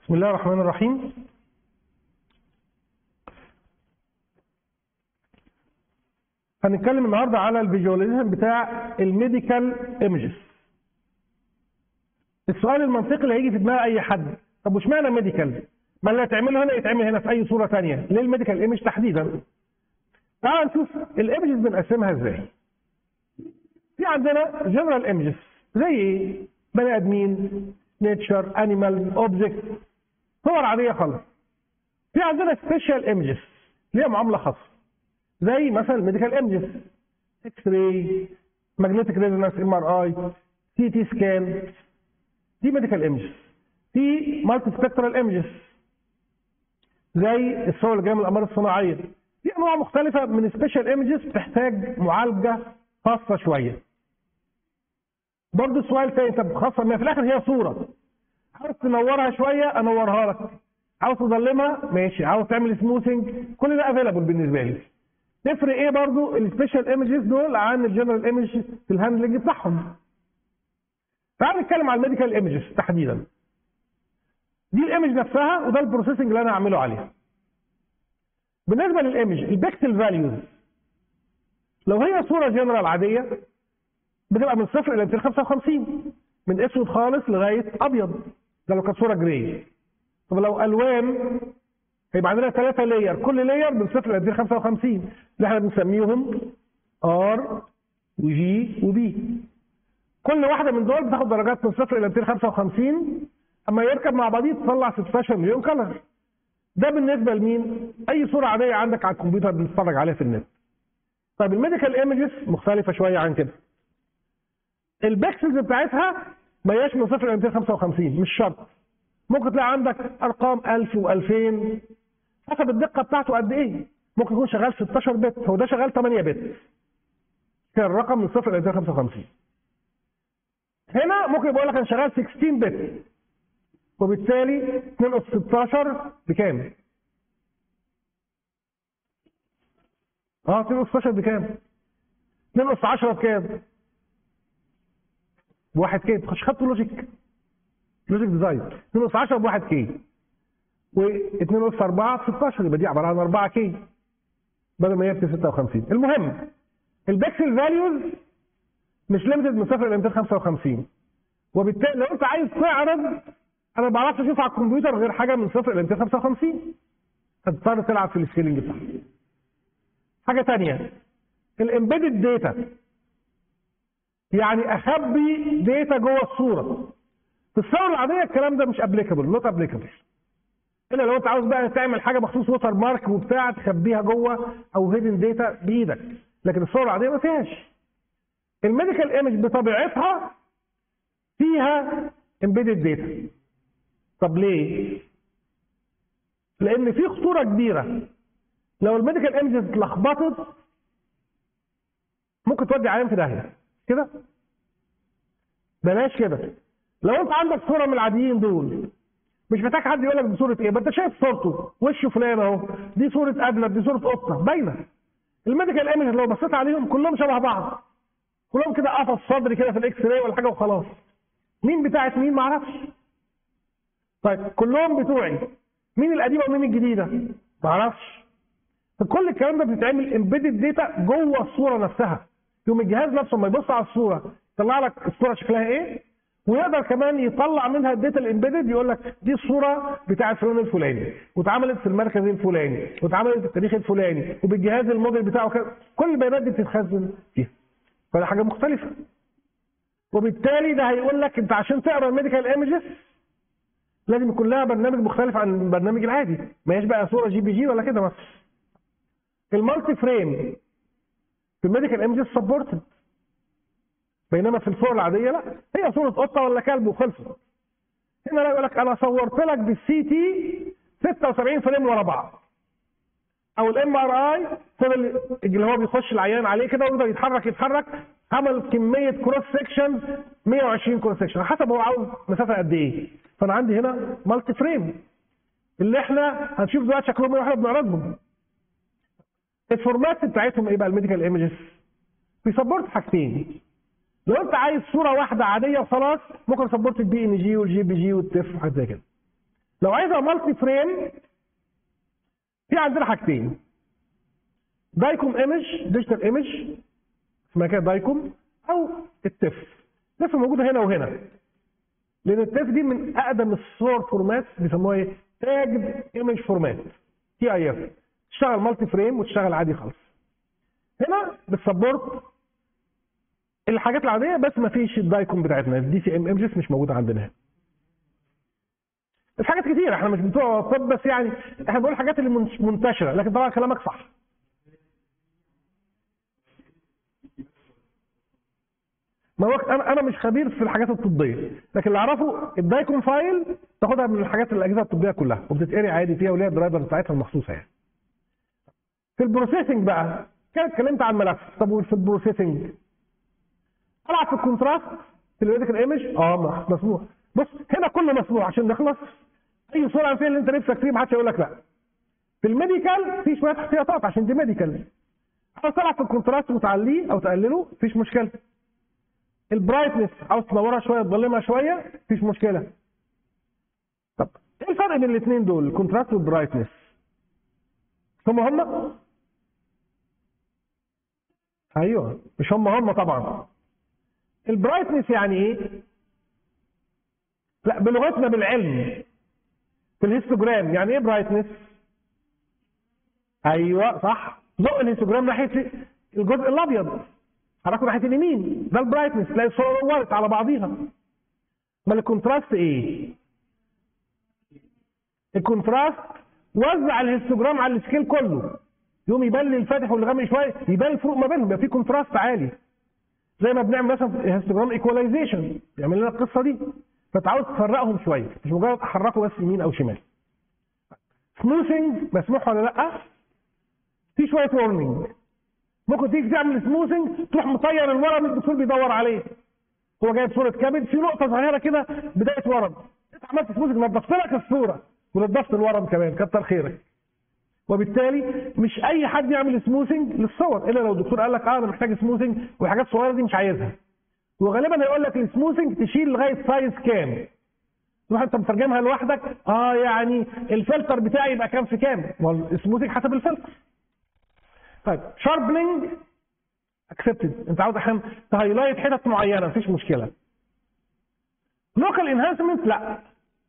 بسم الله الرحمن الرحيم هنتكلم النهارده على الفيجواليزيشن بتاع الميديكال ايمجز السؤال المنطقي اللي هيجي في دماغ اي حد طب واشمعنى ميديكال ما اللي هتعمله هنا يتعمل هنا في اي صوره ثانيه ليه الميديكال ايمج تحديدا تعال نشوف الايمجز بنقسمها ازاي في عندنا جنرال ايمجز زي ايه بني ادمين نيتشر انيمال اوبجكت صور عاديه خالص في عندنا سبيشال ايمجز ليها معامله خاصه زي مثلا الميديكال ايمجز اكس راي ماجنتيك ريزونانس ام ار اي سي تي سكان دي ميديكال ايمجز في مالتي سبكترال ايمجز زي الصور اللي جايه من الاقمار الصناعيه في انواع مختلفه من السبيشال ايمجز بتحتاج معالجه خاصه شويه برضه السؤال تاني طب خاصه ما في الاخر هي صوره عاوز تنورها شويه انورها لك عاوز تظلمها ماشي عاوز تعمل سموثنج كل ده افيلابل بالنسبه لي تفرق ايه برضو السبيشال ايمجز دول عن الجنرال ايمج في الهاندلنج بتاعهم تعال نتكلم على الميديكال ايمجز تحديدا دي الايمج نفسها وده البروسيسنج اللي انا هعمله عليها بالنسبه للايمج البيكسل فاليوز لو هي صوره جنرال عاديه بتبقى من صفر الى 255 من اسود خالص لغايه ابيض ده لو كانت صوره جراي طب لو الوان هيبقى عندنا ثلاثة لاير كل لاير من صفر ل 255 اللي احنا بنسميهم ار وجي وبي كل واحدة من دول بتاخد درجات من صفر إلى 255 أما يركب مع بعضيه تطلع 16 مليون كلر ده بالنسبة لمين؟ أي صورة عادية عندك على الكمبيوتر بنتفرج عليها في النت. طيب الميديكال ايمجز مختلفة شوية عن كده. البكسلز بتاعتها ما هياش من صفر إلى 255 مش شرط. ممكن تلاقي عندك ارقام 1000 و2000 حسب الدقه بتاعته قد ايه ممكن يكون شغال 16 بت هو ده شغال 8 بت كان الرقم من 0 ل 255 هنا ممكن يقول لك انا شغال 16 بت وبالتالي 2 اس 16 بكام؟ اه 2 اس 16 بكام؟ 2 اس 10 بكام؟ بواحد كي تخش خدت لوجيك لوجيك ديزاين 2 اس 10 ب 1 كي و2 اس 4 ب 16 يبقى دي عباره عن 4 كي بدل ما هي ب 56 المهم البكسل فاليوز مش ليميتد من 0 ل 255 وبالتالي لو انت عايز تعرض انا ما بعرفش اشوف على الكمبيوتر غير حاجه من 0 ل 255 هتضطر تلعب في السكيلنج بتاعها حاجه ثانيه الامبيدد داتا يعني اخبي داتا جوه الصوره في الصور العاديه الكلام ده مش ابليكابل نوت ابليكابل الا لو انت عاوز بقى تعمل حاجه مخصوص ووتر مارك وبتاع تخبيها جوه او هيدن داتا بايدك لكن الصور العاديه ما فيهاش الميديكال ايمج بطبيعتها فيها امبيدد داتا طب ليه لان في خطوره كبيره لو الميديكال ايمج اتلخبطت ممكن تودي عيان في داهيه كده بلاش كده لو انت عندك صوره من العاديين دول مش محتاج حد يقول لك دي صوره ايه ما انت شايف صورته وشه فلان اهو دي صوره ادلب دي صوره قطه باينه الميديكال ايمج لو بصيت عليهم كلهم شبه بعض كلهم كده قفص صدري كده في الاكس راي ولا حاجه وخلاص مين بتاعت مين ما اعرفش طيب كلهم بتوعي مين القديمه ومين الجديده ما اعرفش فكل الكلام ده بيتعمل امبيدد داتا جوه الصوره نفسها يوم الجهاز نفسه لما يبص على الصوره يطلع لك الصوره شكلها ايه ويقدر كمان يطلع منها الداتا الامبيدد يقول لك دي الصوره بتاعت فلان الفلاني واتعملت في المركز الفلاني واتعملت في التاريخ الفلاني وبالجهاز الموديل بتاعه كده كل البيانات دي بتتخزن فيها فده حاجه مختلفه وبالتالي ده هيقول لك انت عشان تقرا الميديكال ايمجز لازم يكون لها برنامج مختلف عن البرنامج العادي ما هيش بقى صوره جي بي جي ولا كده مثلا المالتي فريم في الميديكال ايمجز سبورتد بينما في الصور العاديه لا هي صوره قطه ولا كلب وخلصت هنا لا يقول لك انا صورت لك بالسي تي 76 فريم ورا بعض او الام ار اي اللي هو بيخش العيان عليه كده ويقدر يتحرك يتحرك عمل كميه كروس سكشن 120 كروس سكشن حسب هو عاوز مسافه قد ايه فانا عندي هنا مالتي فريم اللي احنا هنشوف دلوقتي شكلهم ايه واحنا بنعرضهم الفورمات بتاعتهم ايه بقى الميديكال ايمجز بيسبورت حاجتين لو انت عايز صوره واحده عاديه وخلاص ممكن سبورت البي ان جي والجي بي جي والتف وحاجات زي كده لو عايزها مالتي فريم في عندنا حاجتين دايكوم ايمج ديجيتال ايمج اسمها كده دايكوم او التف التف موجوده هنا وهنا لان التف دي من اقدم الصور فورمات بيسموها ايه تاجد ايمج فورمات تي اي اف تشتغل مالتي فريم وتشتغل عادي خالص هنا بتسبورت الحاجات العاديه بس ما فيش الدايكوم بتاعتنا الدي سي ام ايمجز مش موجوده عندنا هنا بس حاجات كتير احنا مش بتوع طب بس يعني احنا بنقول الحاجات اللي مش منتشره لكن طبعا كلامك صح ما هو انا انا مش خبير في الحاجات الطبيه لكن اللي اعرفه الدايكوم فايل تاخدها من الحاجات الاجهزه الطبيه كلها وبتتقري عادي فيها وليها الدرايفر بتاعتها المخصوصه يعني في البروسيسنج بقى كده اتكلمت عن ملف طب وفي البروسيسنج العب في الكونتراست في الميديكال ايمج اه مسموح بص هنا كله مسموح عشان نخلص اي صوره فيها اللي انت نفسك فيه ما حدش يقول لك لا في الميديكال في شويه احتياطات عشان دي ميديكال عاوز تلعب في الكونتراست وتعليه او تقلله مفيش مشكله البرايتنس عاوز تنورها شويه تظلمها شويه مفيش مشكله طب ايه الفرق بين الاثنين دول الكونتراست والبرايتنس هم هم ايوه مش هم هم طبعا البرايتنس يعني ايه لا بلغتنا بالعلم في الهيستوجرام يعني ايه برايتنس ايوه صح زق الهيستوجرام ناحيه الجزء الابيض حركه ناحيه اليمين ده البرايتنس تلاقي الصوره نورت على بعضيها امال الكونتراست ايه الكونتراست وزع الهيستوجرام على السكيل كله يوم يبان لي الفاتح والغامق شويه يبان الفروق ما بينهم يبقى في كونتراست عالي زي ما بنعمل مثلا هيستوجرام ايكواليزيشن يعمل لنا القصه دي فتعاوز تفرقهم شويه مش مجرد احركه بس يمين او شمال سموثنج مسموح ولا لا في شويه وورنينج ممكن تيجي تعمل سموثنج تروح مطير الورم اللي الدكتور بيدور عليه هو جايب صوره كبد في نقطه صغيره كده بدايه ورم انت عملت سموثنج نظفت لك الصوره ونظفت الورم كمان كتر خيرك وبالتالي مش اي حد يعمل سموثنج للصور الا لو الدكتور قال لك اه انا محتاج سموثنج والحاجات الصغيره دي مش عايزها وغالبا هيقول لك السموثنج تشيل لغايه سايز كام تروح انت مترجمها لوحدك اه يعني الفلتر بتاعي يبقى كام في كام ما هو السموثنج حسب الفلتر طيب شاربنينج اكسبتد انت عاوز احيانا تهايلايت حتت معينه مفيش مشكله لوكال انهانسمنت لا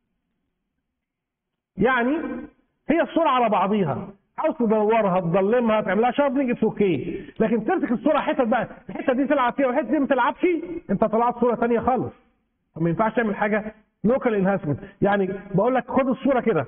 يعني هي الصوره على بعضيها عاوز تدورها تظلمها تعملها شاربنج اتس اوكي لكن تمسك الصوره حتت بقى الحته دي تلعب فيها والحته دي ما تلعبش انت طلعت صوره ثانيه خالص ما ينفعش تعمل حاجه لوكال انهانسمنت يعني بقول لك خد الصوره كده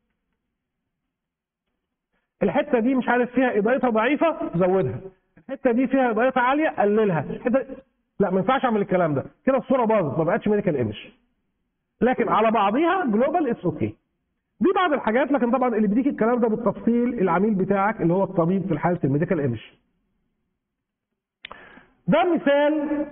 الحته دي مش عارف فيها اضاءتها ضعيفه زودها الحته دي فيها اضاءتها عاليه قللها الحته لا ما ينفعش اعمل الكلام ده كده الصوره باظت ما بقتش ميديكال ايمج لكن على بعضيها جلوبال اتس اوكي دي بعض الحاجات لكن طبعا اللي بيديك الكلام ده بالتفصيل العميل بتاعك اللي هو الطبيب في حاله الميديكال ايمج ده مثال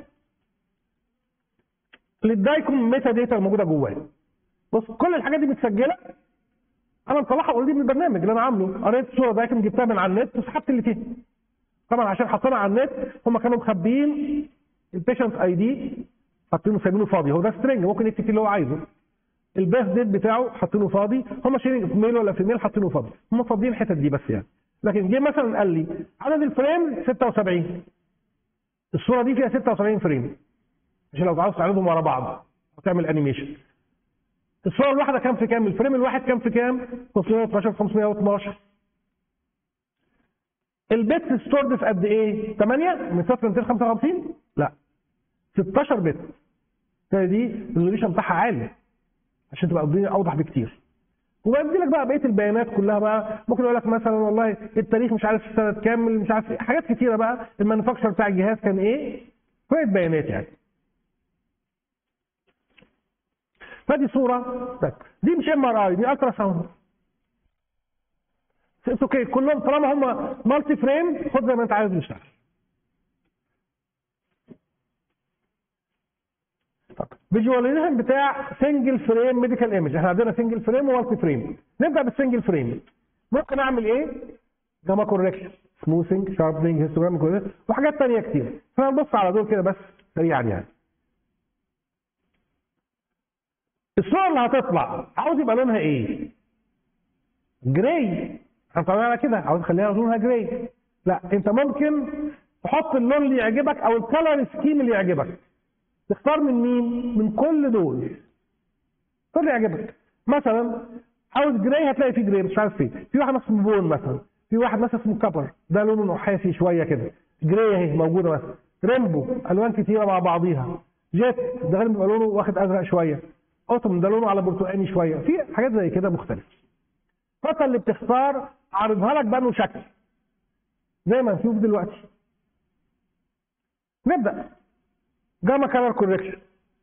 للدايكوم ميتا داتا الموجوده جواه بص كل الحاجات دي متسجله انا مطلعها اوريدي من البرنامج اللي انا عامله قريت الصوره دايكوم جبتها من على النت وسحبت اللي فيها طبعا عشان حطينا على النت هم كانوا مخبيين البيشنت اي دي حاطينه سايبينه فاضي هو ده سترينج ممكن يكتب فيه اللي هو عايزه الباث ديت بتاعه حاطينه فاضي هم شايلين ميل ولا في ميل حاطينه فاضي هم فاضيين الحتت دي بس يعني لكن جه مثلا قال لي عدد الفريم 76 الصوره دي فيها 76 فريم عشان لو عاوز تعرضهم ورا بعض وتعمل انيميشن الصوره الواحده كام في كام الفريم الواحد كام في كام 512 512 البت ستورد في قد ايه 8 من 0 ل 255 لا 16 بت دي الريزوليوشن بتاعها عالي عشان تبقى الدنيا اوضح بكتير وبيدي لك بقى بقيه البيانات كلها بقى ممكن يقول لك مثلا والله التاريخ مش عارف السنه كام مش عارف حاجات كتيره بقى المانيفاكتشر بتاع الجهاز كان ايه شويه بيانات يعني فدي صوره بس دي مش ام ار اي دي الترا ساوند اوكي كلهم طالما هم مالتي فريم خد زي ما انت عايز نشتغل فيجواليزيشن بتاع سنجل فريم ميديكال ايمج احنا عندنا سنجل فريم ومالتي فريم نبدا بالسنجل فريم ممكن اعمل ايه جاما كوركشن سموثنج شاربنج هيستوجرام وحاجات ثانيه كتير فهنبص على دول كده بس سريعا يعني الصوره الصوره اللي هتطلع عاوز يبقى لونها ايه جراي احنا طالعين على كده عاوز تخليها لونها جراي لا انت ممكن تحط اللون اللي يعجبك او الكالر سكيم اللي يعجبك تختار من مين من كل دول كل اللي يعجبك مثلا عاوز جراي هتلاقي فيه جراي مش عارف فين في واحد اسمه بون مثلا في واحد مثلا اسمه كبر ده لونه نحاسي شويه كده جراي اهي موجوده مثلا ريمبو الوان كتيره مع بعضيها جيت ده غالبا بيبقى لونه واخد ازرق شويه اوتوم ده لونه على برتقاني شويه في حاجات زي كده مختلفه فانت اللي بتختار عارضها لك بانه شكل زي ما نشوف دلوقتي نبدا جاما كلر كوريكشن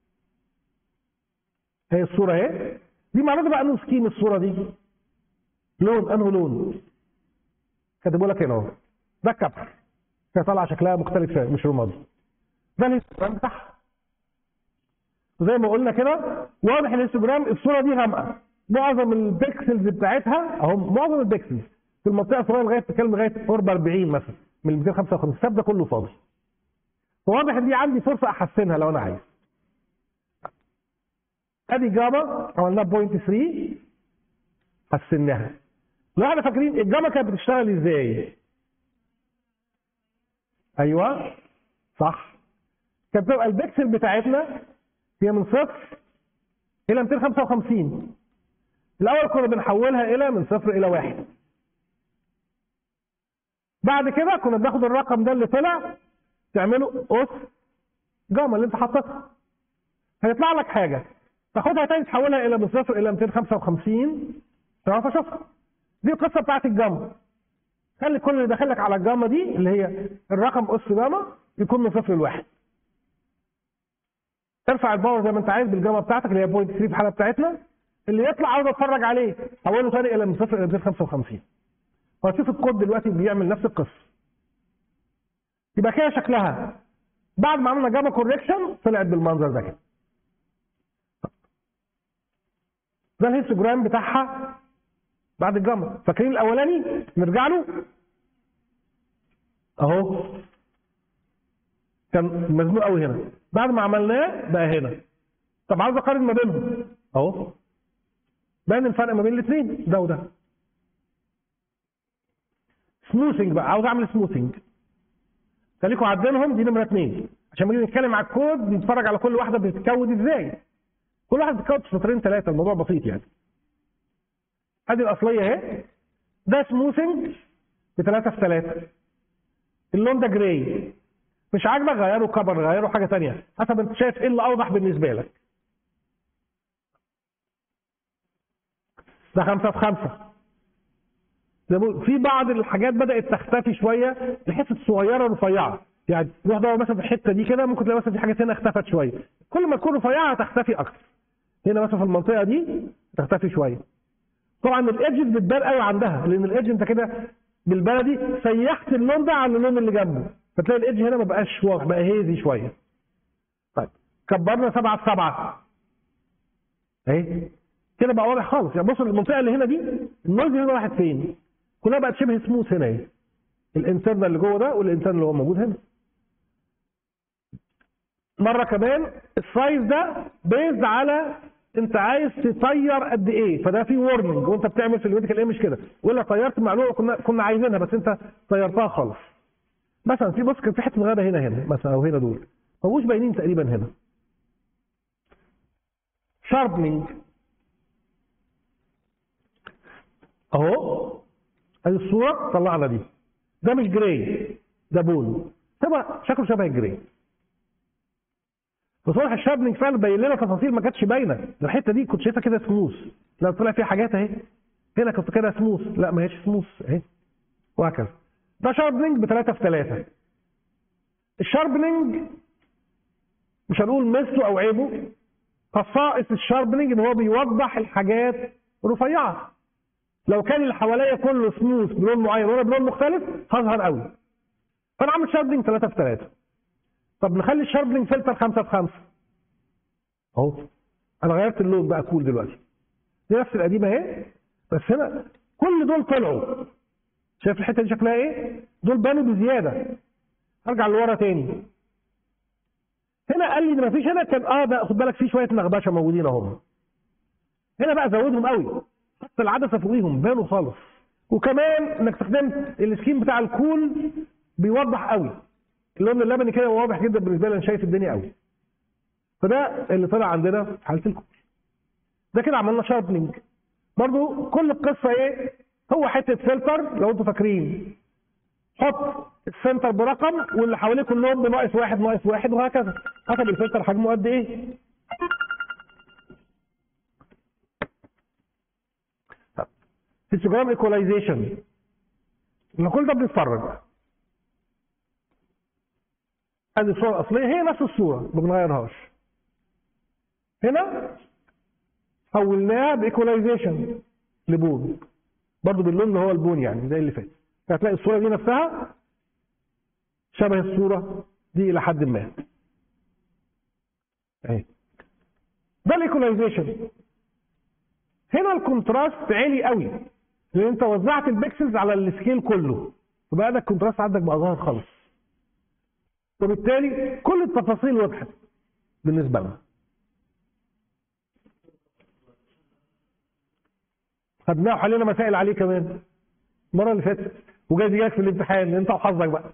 هي الصوره اهي دي معروضه بقى انه سكيم الصوره دي لون انه لون كاتبه لك هنا اهو ده الكبر هي طالعه شكلها مختلف شويه مش رمادي ده الانستجرام بتاعها زي ما قلنا كده واضح الانستجرام الصوره دي غامقه معظم البيكسلز بتاعتها اهو معظم البيكسلز في المنطقه الصغيره لغايه تتكلم لغايه قرب 40 مثلا من 255 الساب ده كله فاضي فواضح ان دي عندي فرصه احسنها لو انا عايز ادي جاما عملناها بوينت 3 حسناها لو احنا فاكرين الجاما كانت بتشتغل ازاي ايوه صح كانت بتبقى البكسل بتاعتنا هي من صفر الى 255 الاول كنا بنحولها الى من صفر الى واحد بعد كده كنا بناخد الرقم ده اللي طلع تعمله اس جاما اللي انت حطيتها هيطلع لك حاجه تاخدها تاني تحولها الى من صفر الى 255 تعرف اشوفها دي القصه بتاعت الجاما خلي كل اللي داخلك على الجاما دي اللي هي الرقم اس جاما يكون من صفر لواحد ارفع الباور زي ما انت عايز بالجاما بتاعتك اللي هي بوينت 3 في الحاله بتاعتنا اللي يطلع عاوز اتفرج عليه حوله تاني الى من صفر الى 255 وهتشوف الكود دلوقتي بيعمل نفس القصه يبقى كده شكلها بعد ما عملنا جاما كوريكشن طلعت بالمنظر ده كده ده الهيستوجرام بتاعها بعد الجاما فاكرين الاولاني نرجع له اهو كان مزنوق قوي هنا بعد ما عملناه بقى هنا طب عاوز اقارن ما بينهم اهو باين الفرق ما بين الاثنين ده وده سموثنج بقى عاوز اعمل سموثنج خليكم عدينهم دي نمره اثنين عشان نيجي نتكلم على الكود نتفرج على كل واحده بتتكود ازاي كل واحده بتتكود في سطرين ثلاثه الموضوع بسيط يعني ادي الاصليه اهي ده سموثنج بثلاثه في ثلاثه اللون ده جراي مش عاجبك غيره كبر غيره حاجه ثانيه حسب انت شايف ايه اللي اوضح بالنسبه لك ده خمسة في خمسة في بعض الحاجات بدأت تختفي شوية الحتة صغيرة رفيعة يعني واحدة مثلا في الحتة دي كده ممكن تلاقي مثلا في حاجات هنا اختفت شوية كل ما تكون رفيعة هتختفي أكتر هنا مثلا في المنطقة دي تختفي شوية طبعا الايدجز بتبان قوي عندها لان الايدج انت كده بالبلدي سيحت اللون ده على اللون اللي جنبه فتلاقي الايدج هنا ما بقاش واضح بقى هيزي شويه طيب كبرنا سبعة في سبعة اهي كده بقى واضح خالص يعني بص المنطقه اللي هنا دي النويز هنا راحت فين كلها بقت شبه سموث هنا اهي الانترنال اللي جوه ده والانترنال اللي هو موجود هنا مره كمان السايز ده بيزد على انت عايز تطير قد ايه فده في وورنينج وانت بتعمل في الميديكال ايمج كده ولا طيرت معلومه كنا كنا عايزينها بس انت طيرتها خالص مثلا في بص كان في حته غابه هنا هنا مثلا او هنا دول ما هوش باينين تقريبا هنا شاربنينج اهو ادي الصوره طلعنا دي ده مش جراي ده بول تبقى شكله شبه الجراي بس واضح الشاربنينج فعلا باين لنا تفاصيل ما كانتش باينه الحته دي كنت شايفها كده سموث لو طلع فيها حاجات اهي هنا كنت كده سموث لا ما هيش سموث اهي وهكذا ده شاربنينج بثلاثة في ثلاثة الشاربنينج مش هنقول مثله او عيبه خصائص الشاربنينج ان هو بيوضح الحاجات رفيعه لو كان اللي حواليا كله سموث بلون معين وانا بلون مختلف هظهر قوي فانا عامل شاربنينج 3 في 3 طب نخلي الشاربنينج فلتر 5 في 5 اهو انا غيرت اللون بقى كول دلوقتي دي نفس القديمه اهي بس هنا كل دول طلعوا شايف الحته دي شكلها ايه دول بانوا بزياده ارجع لورا تاني هنا قال لي ان مفيش هنا كان اه ده خد بالك في شويه نغبشه موجودين اهم هنا بقى زودهم قوي حط العدسه فوقيهم بانوا خالص وكمان انك استخدمت السكين بتاع الكول بيوضح قوي اللون اللبني كده واضح جدا بالنسبه لي انا شايف الدنيا قوي فده اللي طلع عندنا في حاله الكول ده كده عملنا شاربنينج برضو كل القصه ايه هو حته فلتر لو انتوا فاكرين حط السنتر برقم واللي حواليه كلهم بناقص واحد ناقص واحد وهكذا حسب الفلتر حجمه قد ايه هيستوجرام ايكولايزيشن ان كل ده بنتفرج ادي الصوره الاصليه هي نفس الصوره ما بنغيرهاش هنا حولناها بايكولايزيشن لبون برضه باللون اللي هو البون يعني زي اللي فات فهتلاقي الصوره دي نفسها شبه الصوره دي الى حد ما اهي ده الايكولايزيشن هنا الكونتراست عالي قوي لان انت وزعت البكسلز على السكيل كله فبقى ده الكونتراست عندك بقى ظاهر خالص وبالتالي كل التفاصيل وضحت بالنسبه لنا خدناه وحلينا مسائل عليه كمان المره اللي فاتت وجاي يجيلك في الامتحان انت وحظك بقى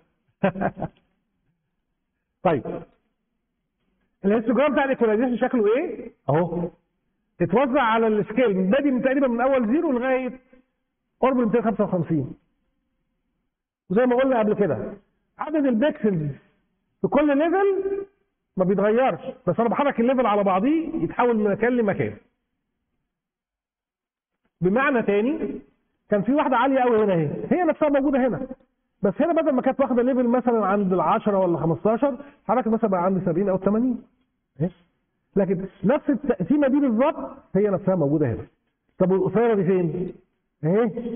طيب الهيستوجرام بتاع الايكولايزيشن شكله ايه؟ اهو اتوزع على السكيل بادي من تقريبا من اول زيرو لغايه قرب ال 255 وزي ما قلنا قبل كده عدد البكسلز في كل ليفل ما بيتغيرش بس انا بحرك الليفل على بعضيه يتحول من مكان لمكان بمعنى تاني كان في واحده عاليه قوي هنا اهي هي نفسها موجوده هنا بس هنا بدل ما كانت واخده ليفل مثلا عند ال 10 ولا 15 حركت مثلا بقى عند 70 او 80 لكن نفس التقسيمه دي بالظبط هي نفسها موجوده هنا طب والقصيره دي فين؟ اهي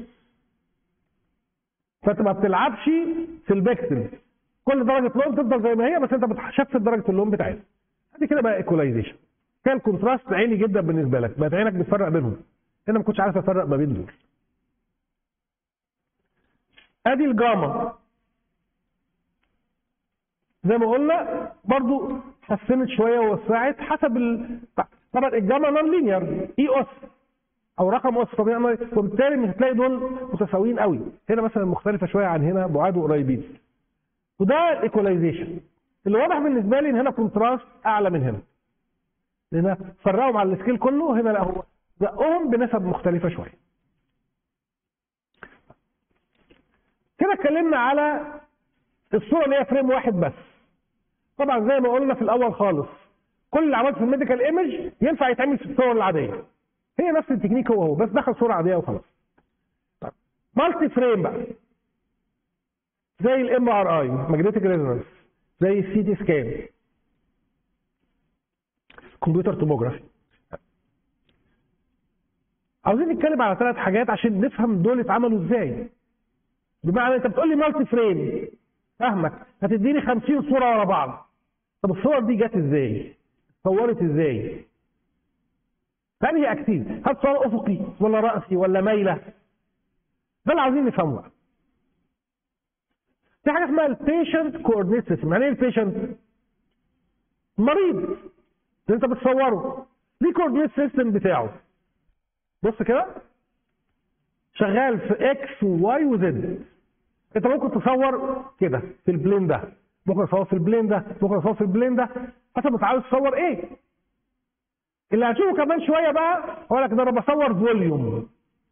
فانت ما بتلعبش في البكسل كل درجه لون تفضل زي ما هي بس انت بتشفت درجه اللون بتاعتها ادي كده بقى ايكولايزيشن كان الكونتراست عالي جدا بالنسبه لك بقت عينك بتفرق بينهم هنا ما كنتش عارف افرق ما بين دول ادي الجاما زي ما قلنا برضو حسنت شويه ووسعت حسب ال... طبعا الجاما نون لينير اي اس او رقم اس طبيعي وبالتالي مش هتلاقي دول متساويين قوي هنا مثلا مختلفه شويه عن هنا بعاد وقريبين وده الايكولايزيشن اللي واضح بالنسبه لي ان هنا كونتراست اعلى من هنا لان فرقهم على السكيل كله هنا لا هو زقهم بنسب مختلفه شويه كده اتكلمنا على الصوره اللي هي فريم واحد بس طبعا زي ما قلنا في الاول خالص كل اللي عملته في الميديكال ايمج ينفع يتعمل في الصور العاديه هي نفس التكنيك هو هو بس دخل صوره عاديه وخلاص طيب مالتي فريم بقى زي الام ار اي ماجنتيك ريزونانس زي السي تي سكان كمبيوتر توموجرافي عاوزين نتكلم على ثلاث حاجات عشان نفهم دول اتعملوا ازاي بمعنى انت بتقول لي مالتي فريم فاهمك هتديني 50 صوره ورا بعض طب الصور دي جت ازاي صورت ازاي فانهي اكتيف هل صور افقي ولا راسي ولا مايله ده اللي عايزين نفهمه بقى في حاجه اسمها البيشنت كوردينيت سيستم يعني ايه البيشنت المريض اللي انت بتصوره ليه كوردينيت سيستم بتاعه بص كده شغال في اكس وواي وزد انت ممكن تصور كده في البلين ده ممكن تصور في البلين ده ممكن تصور في البلين ده حسب انت عاوز تصور ايه اللي هتشوفه كمان شويه بقى اقول لك ده انا بصور فوليوم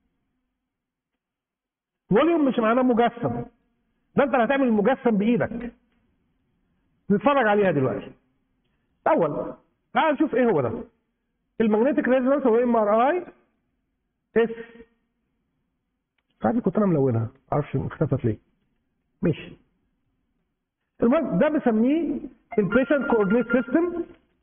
فوليوم مش معناه مجسم ده انت اللي هتعمل المجسم بايدك نتفرج عليها دلوقتي اول تعال نشوف ايه هو ده المagnetic ريزونانس هو ام ار اي اس ساعات كنت انا ملونها معرفش اختفت ليه ماشي المهم ده بسميه البيشنت كوردينيت سيستم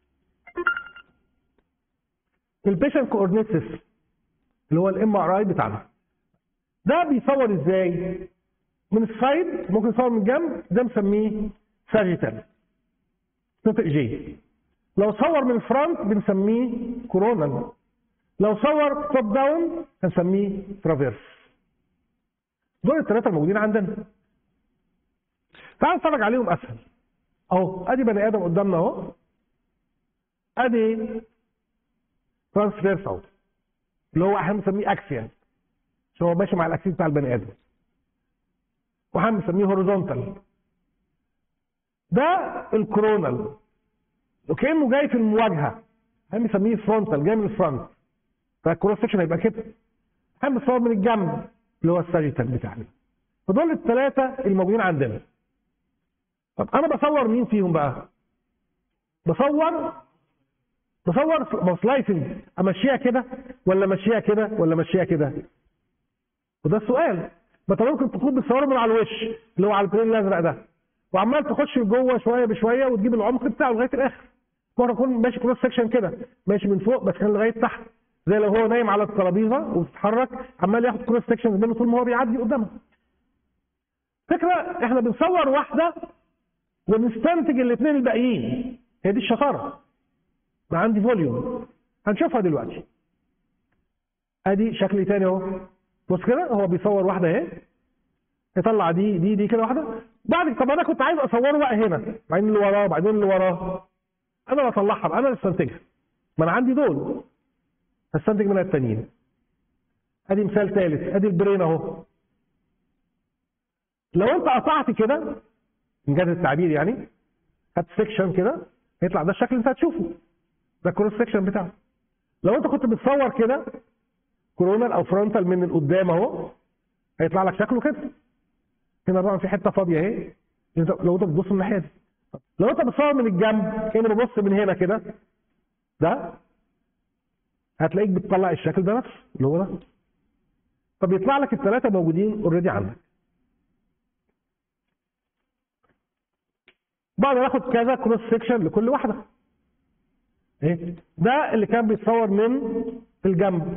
البيشنت كوردينيت سيستم اللي هو الام ار اي بتاعنا ده بيصور ازاي من السايد ممكن يصور من الجنب ده مسميه ساجيتال نطق جي لو صور من الفرونت بنسميه كورونال لو صور توب داون هنسميه ترافيرس دول الثلاثه الموجودين عندنا تعال نتفرج عليهم اسهل اهو ادي بني ادم قدامنا اهو ادي ترانسفيرس اهو اللي هو احنا بنسميه اكسيال عشان هو ماشي مع الاكسيس بتاع البني ادم واحنا بنسميه هوريزونتال ده الكورونال وكانه جاي في المواجهه احنا بنسميه فرونتال جاي من الفرونت فالكروس سكشن هيبقى كده احنا بنصور من الجنب اللي هو الساجيتال بتاعنا فدول الثلاثه الموجودين عندنا طب انا بصور مين فيهم بقى بصور بصور سلايسنج امشيها كده ولا امشيها كده ولا امشيها كده وده السؤال ما انت ممكن تكون بتصوره من على الوش اللي هو على البلين الازرق ده وعمال تخش لجوه شويه بشويه وتجيب العمق بتاعه لغايه الاخر مره يكون ماشي كروس سكشن كده ماشي من فوق بس كان لغايه تحت زي لو هو نايم على الترابيزه وبتتحرك عمال ياخد كروس سكشن منه طول ما هو بيعدي قدامها فكره احنا بنصور واحده ونستنتج الاثنين الباقيين هي دي الشطاره ما عندي فوليوم هنشوفها دلوقتي ادي شكل تاني اهو بص كده هو بيصور واحده اهي يطلع دي دي دي كده واحده بعد طب انا كنت عايز اصوره بقى هنا بعدين اللي وراه بعدين اللي وراه انا اللي اطلعها بقى انا اللي استنتجها ما انا عندي دول هستنتج منها التانيين ادي مثال ثالث ادي البرين اهو لو انت قطعت كده من جهه التعبير يعني خدت سيكشن كده هيطلع ده الشكل اللي انت هتشوفه ده الكروس سيكشن بتاعه لو انت كنت بتصور كده كورونال او فرونتال من القدام اهو هيطلع لك شكله كده هنا طبعا في حته فاضيه اهي لو انت بتبص من الناحيه دي لو انت بتصور من الجنب كانه ببص من هنا كده ده هتلاقيك بتطلع الشكل ده نفسه اللي هو ده طب يطلع لك الثلاثه موجودين اوريدي عندك بقدر اخد كذا كروس سيكشن لكل واحده ايه ده اللي كان بيتصور من الجنب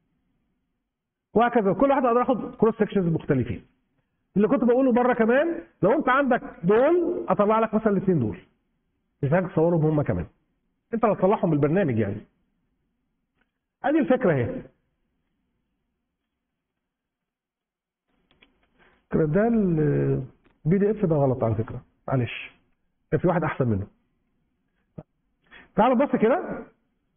وهكذا كل واحده اقدر اخد كروس سيكشنز مختلفين اللي كنت بقوله بره كمان لو انت عندك دول اطلع لك مثلا الاثنين دول مش محتاج تصورهم هم كمان انت اللي تطلعهم بالبرنامج يعني ادي الفكره اهي ده البي دي اف ده غلط على فكره معلش كان في واحد احسن منه تعالوا بص كده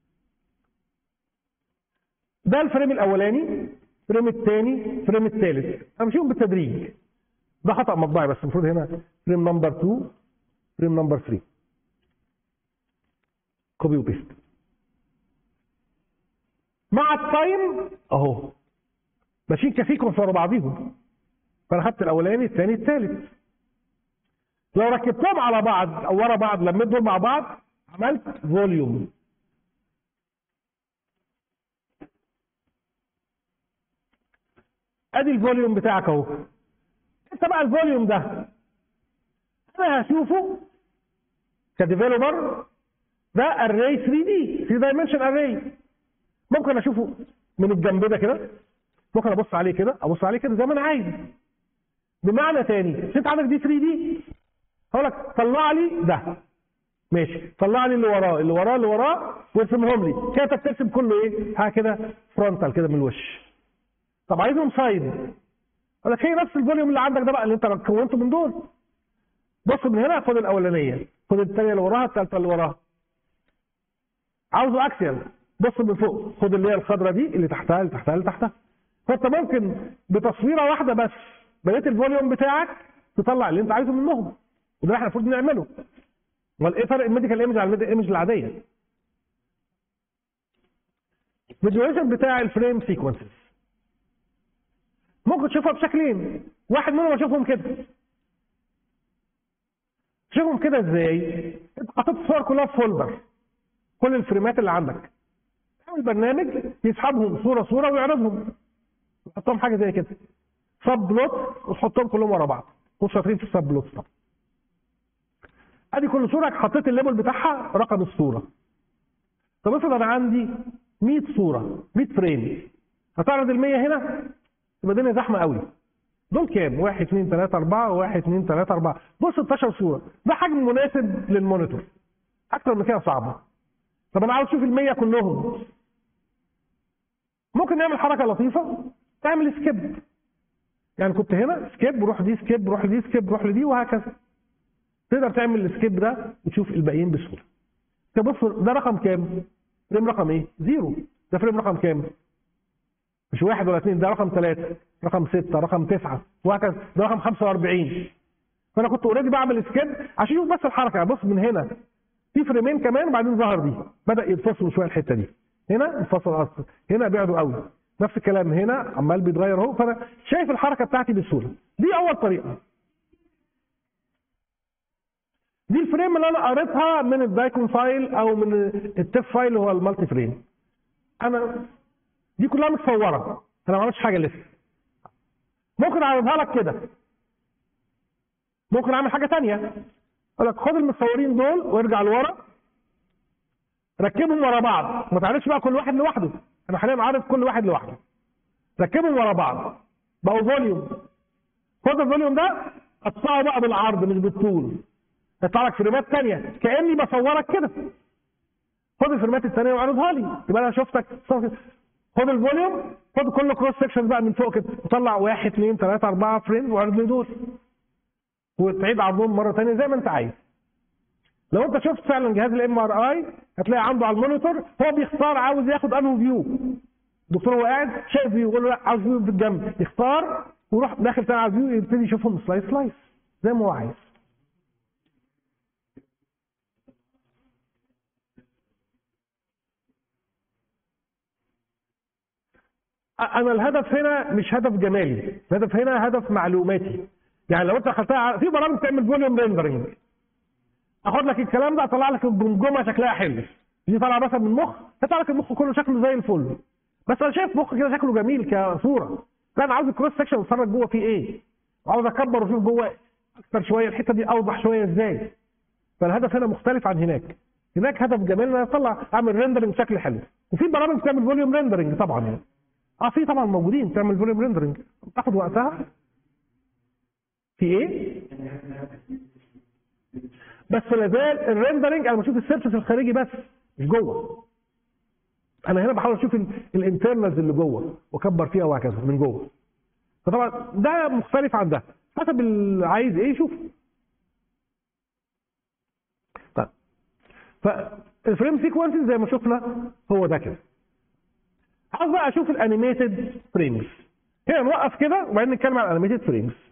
ده الفريم الاولاني الفريم الثاني الفريم الثالث همشيهم بالتدريج ده خطا مطبعي بس المفروض هنا فريم نمبر 2 فريم نمبر 3 كوبي وبيست مع التايم اهو ماشيين كسيكونس ورا بعضيهم فانا خدت الاولاني الثاني الثالث لو ركبتهم على بعض او ورا بعض لميت دول مع بعض عملت فوليوم ادي الفوليوم بتاعك اهو انت بقى الفوليوم ده انا هشوفه كديفيلوبر ده اري 3 دي 3 دايمنشن اري ممكن اشوفه من الجنب ده كده ممكن ابص عليه كده ابص عليه كده زي ما انا عايز بمعنى تاني انت عندك دي 3 دي هقول لك طلع لي ده ماشي طلع لي اللي وراه اللي وراه اللي وراه وارسمهم لي كده ترسم كله ايه حاجه كده فرونتال كده من الوش طب عايزهم سايد اقول لك هي نفس الفوليوم اللي عندك ده بقى اللي انت كونته من دول بص من هنا خد الاولانيه خد الثانيه اللي وراها الثالثه اللي وراها عاوزه اكسيال بص من فوق خد اللي هي الخضراء دي اللي تحتها اللي تحتها اللي تحتها فانت ممكن بتصويره واحده بس بقيت الفوليوم بتاعك تطلع اللي انت عايزه منهم وده احنا المفروض نعمله امال ايه فرق الميديكال ايمج عن الميديكال ايمج العاديه الفيجواليزيشن بتاع الفريم سيكونسز ممكن تشوفها بشكلين واحد منهم اشوفهم كده تشوفهم كده ازاي انت حطيت الصور كلها في فولدر كل الفريمات اللي عندك تعمل برنامج يسحبهم صوره صوره ويعرضهم يحطهم حاجه زي كده سب بلوت وتحطهم كلهم ورا بعض مش شاطرين في السب بلوت طبعا ادي كل صوره حطيت الليبل بتاعها رقم الصوره طب افرض انا عندي 100 صوره 100 فريم هتعرض ال 100 هنا تبقى الدنيا زحمه قوي دول كام 1 2 3 4 1 2 3 4 دول 16 صوره ده حجم مناسب للمونيتور اكتر من كده صعبه طب انا عاوز اشوف ال 100 كلهم ممكن نعمل حركه لطيفه تعمل سكيب يعني كنت هنا سكيب روح دي سكيب روح دي سكيب روح لدي وهكذا تقدر تعمل السكيب ده وتشوف الباقيين بسهوله تبص ده رقم كام فريم رقم ايه زيرو ده فريم رقم كام مش واحد ولا اثنين ده رقم ثلاثة رقم ستة رقم تسعة وهكذا ده رقم 45 فانا كنت اوريدي بعمل سكيب عشان اشوف بس الحركه بص من هنا في فريمين كمان وبعدين ظهر دي بدا يتفصلوا شويه الحته دي هنا انفصل اصلا هنا بعدوا قوي نفس الكلام هنا عمال بيتغير اهو فانا شايف الحركه بتاعتي بسهوله دي اول طريقه دي الفريم اللي انا قريتها من الدايكون فايل او من التف فايل اللي هو المالتي فريم انا دي كلها متصوره انا ما عملتش حاجه لسه ممكن اعرضها لك كده ممكن اعمل حاجه تانية اقول لك خد المتصورين دول وارجع لورا ركبهم ورا بعض ما تعرفش بقى كل واحد لوحده انا حاليا عارف كل واحد لوحده ركبهم ورا بعض بقوا فوليوم خد الفوليوم ده قطعه بقى بالعرض مش بالطول يطلع لك فريمات تانية كاني بصورك كده خد الفريمات التانية وعرضها لي يبقى انا شفتك خد الفوليوم خد كل كروس سكشن بقى من فوق كده وطلع واحد اثنين ثلاثة أربعة فريم وعرض لي دول وتعيد عرضهم مرة ثانية زي ما أنت عايز. لو أنت شفت فعلا جهاز الام ار اي هتلاقي عنده على المونيتور هو بيختار عاوز ياخد انه فيو. الدكتور هو قاعد شايف فيو يقول له لا عاوز فيو في الجنب يختار ويروح داخل تاني على الفيو يبتدي يشوفهم سلايس سلايس زي ما هو عايز. انا الهدف هنا مش هدف جمالي الهدف هنا هدف معلوماتي يعني لو انت دخلتها في برامج تعمل فوليوم ريندرنج اخد لك الكلام ده اطلع لك الجمجمه شكلها حلو دي طالعه مثلا من المخ تطلع لك المخ كله شكله زي الفل بس انا شايف مخ كده شكله جميل كصوره لا انا عاوز الكروس سكشن اتفرج جوه فيه ايه وعاوز اكبر واشوف جوه اكتر شويه الحته دي اوضح شويه ازاي فالهدف هنا مختلف عن هناك هناك هدف جميل ان انا اطلع اعمل ريندرنج بشكل حلو وفي برامج بتعمل فوليوم ريندرنج طبعا يعني اه في طبعا موجودين تعمل فوليوم ريندرنج تاخد وقتها في ايه؟ بس لازال الريندرنج انا بشوف السيرفس الخارجي بس مش جوه انا هنا بحاول اشوف الانترنالز اللي جوه واكبر فيها وهكذا من جوه فطبعا ده مختلف عن ده حسب اللي عايز ايه يشوف طيب فالفريم سيكونسز زي ما شفنا هو ده كده عاوز بقى اشوف الانيميتد فريمز هنا نوقف كده وبعدين نتكلم عن الانيميتد فريمز